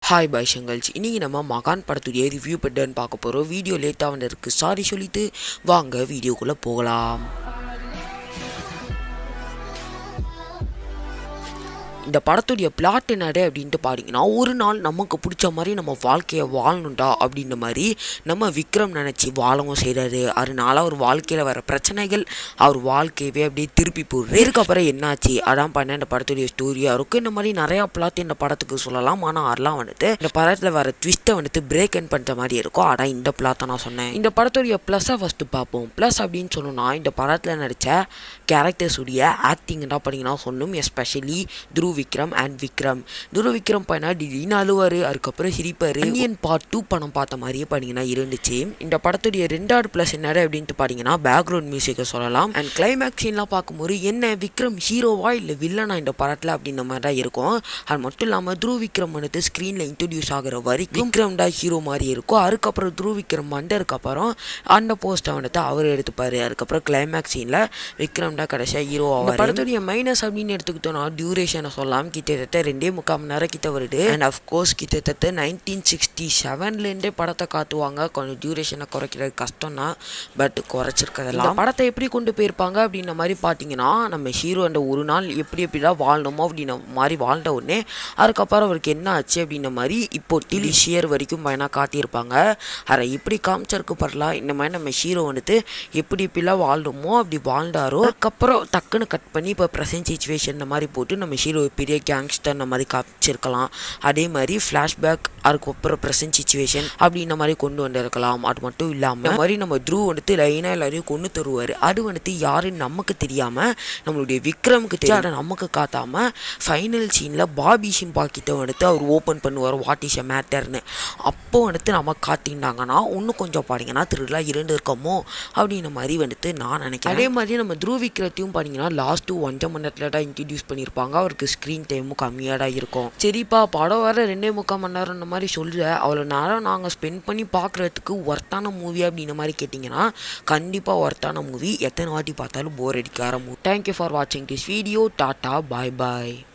hi bye செங்கல்ஸ் இன்றைக்கி நம்ம மகான் படத்துடைய ரிவ்யூ பெட்டர்னு பார்க்க போகிறோம் வீடியோ லேட்டாக வந்திருக்கு சாரி சொல்லிட்டு வாங்க வீடியோக்குள்ளே போகலாம் இந்த படத்துடைய பிளாட் என்னடே அப்படின்ட்டு பாத்தீங்கன்னா ஒரு நாள் நமக்கு பிடிச்ச மாதிரி நம்ம வாழ்க்கையை வாழணும்டா அப்படின்ற மாதிரி நம்ம விக்ரம் நினச்சி வாழவும் செய்கிறாரு அதனால அவர் வாழ்க்கையில் வர பிரச்சனைகள் அவர் வாழ்க்கையவே அப்படியே திருப்பி போடுறாரு இதுக்கப்புறம் என்னாச்சு அதான் பண்ண இந்த படத்துடைய ஸ்டோரியாக இருக்கும் இந்த மாதிரி நிறையா பிளாட் இந்த படத்துக்கு சொல்லலாம் ஆனால் அதெல்லாம் வந்துட்டு இந்த படத்தில் வர ட்விஸ்ட்டை வந்துட்டு பிரேக் அண்ட் பண்ணுற மாதிரி இருக்கும் அதான் இந்த பிளாட்டை நான் சொன்னேன் இந்த படத்துடைய ப்ளஸ்ஸை ஃபஸ்ட்டு பார்ப்போம் ப்ளஸ் அப்படின்னு சொன்னோம்னா இந்த படத்தில் நடித்த கேரக்டர்ஸுடைய ஆக்டிங் என்ன பண்ணிங்கன்னா சொன்னோம் எஸ்பெஷலி துருவ் விக்ரம் அண்ட் விக்ரம் துருவ் விக்ரம் பையனா திடீர்னு அழுவார் அதுக்கப்புறம் சிரிப்பார் இந்தியன் பார்ட் டூ படம் பார்த்த மாதிரியே பார்த்தீங்கன்னா இருந்துச்சு இந்த படத்துடைய ரெண்டாவது ப்ளஸ் என்னடா அப்படின்ட்டு பார்த்தீங்கன்னா பேக்ரவுண்ட் மியூசிக்கை சொல்லலாம் அண்ட் கிளைமேக்ஸ் சீன்லாம் பார்க்கும்போது என்ன விக்ரம் ஹீரோவா இல்லை வில்லனா இந்த படத்தில் அப்படின்ற மாதிரி தான் இருக்கும் அது மட்டும் இல்லாமல் துருவ் விக்ரம் வந்துட்டு ஸ்க்ரீனில் இன்ட்ரடியூஸ் ஆகிற வரைக்கும் விக்ரம் தான் ஹீரோ மாதிரி இருக்கும் அதுக்கப்புறம் துருவ் விக்ரம் வந்ததுக்கப்புறம் அந்த போஸ்ட்டை வந்துட்டு அவர் எடுத்துப்பார் அதுக்கப்புறம் கிளைமேக்ஸ் சீனில் விக்ரம் தான் கடைசியாக ஹீரோ ஆவார் படத்துடைய மைனஸ் அப்படின்னு எடுத்துக்கிட்டோம்னா டியூரேஷனை சொல்லலாம் கிட்டத்தட்ட ரெண்டே முக்கால் மணி நேரம் கிட்ட வருது அண்ட் அஃப்கோர்ஸ் கிட்டத்தட்ட நைன்டீன் சிக்ஸ்டி செவன்லேருந்தே படத்தை காட்டுவாங்க கொஞ்சம் டியூரேஷனை குறைக்கிறது கஷ்டம் தான் பட் குறைச்சிருக்கிறதெல்லாம் படத்தை எப்படி கொண்டு போயிருப்பாங்க அப்படின்ற மாதிரி பார்த்தீங்கன்னா நம்ம ஹீரோ அந்த ஒரு நாள் எப்படி எப்படிலாம் வாழணுமோ அப்படின்ன மாதிரி வாழ்ந்த உடனே அதுக்கப்புறம் அவருக்கு என்ன ஆச்சு அப்படின்ற மாதிரி இப்போ டிலிஷியர் வரைக்கும் பயனாக காட்டியிருப்பாங்க அதை இப்படி காமிச்சிருக்கு பரலாம் இந்த மாதிரி நம்ம ஹீரோ வந்துட்டு எப்படி எப்படிலாம் வாழணுமோ அப்படி வாழ்ந்தாரோ அதுக்கப்புறம் டக்குன்னு கட் பண்ணி இப்போ ப்ரெசன்ட் சுச்சுவேஷன் இந்த மாதிரி போட்டு நம்ம ஹீரோ பெரிய கேங்ஸ்டர் இந்த மாதிரி காமிச்சிருக்கலாம் அதே மாதிரி ஃப்ளாஷ்பேக் அதுக்கப்புறம் ப்ரெசன்ட் சுச்சுவேஷன் அப்படி இந்த மாதிரி கொண்டு வந்திருக்கலாம் அது மட்டும் இல்லாமல் இந்த மாதிரி நம்ம த்ரூ வந்துட்டு லைனாக எல்லாரையும் கொண்டு தருவார் அது வந்துட்டு யாருன்னு நமக்கு தெரியாமல் நம்மளுடைய விக்ரமுக்கு தெரியும் அதை நமக்கு காட்டாமல் ஃபைனல் சீனில் பாபி சிம்பா கிட்ட வந்துட்டு அவர் ஓப்பன் பண்ணுவார் வாட் இஸ் எ மேட்டர்னு அப்போ வந்துட்டு நம்ம காட்டியிருந்தாங்கன்னா இன்னும் கொஞ்சம் பாடிங்கன்னா திருவிழா இரண்டு இருக்கமோ அப்படின்ற மாதிரி வந்துட்டு நான் நினைக்கிறேன் அதே மாதிரி நம்ம த்ரூ விக்ரத்தையும் பார்த்தீங்கன்னா லாஸ்ட்டு ஒன்றரை மணி நேரத்தில் தான் இன்ட்ரடியூஸ் பண்ணியிருப்பாங்க அவருக்கு ஸ்க்ரீன் டைமும் கம்மியாக தான் இருக்கும் சரிப்பா படம் வர ரெண்டே முக்கால் மணி நேரம் இந்த மாதிரி சொல்கிற அவ்வளோ நேரம் நாங்கள் ஸ்பெண்ட் பண்ணி பார்க்குறதுக்கு ஒர்த்தான மூவி அப்படின்ற மாதிரி கேட்டிங்கன்னா கண்டிப்பாக ஒர்த்தான மூவி எத்தனை வாட்டி பார்த்தாலும் போர் அடிக்க ஆரம்பம் தேங்க்யூ ஃபார் வாட்சிங் this video tata bye bye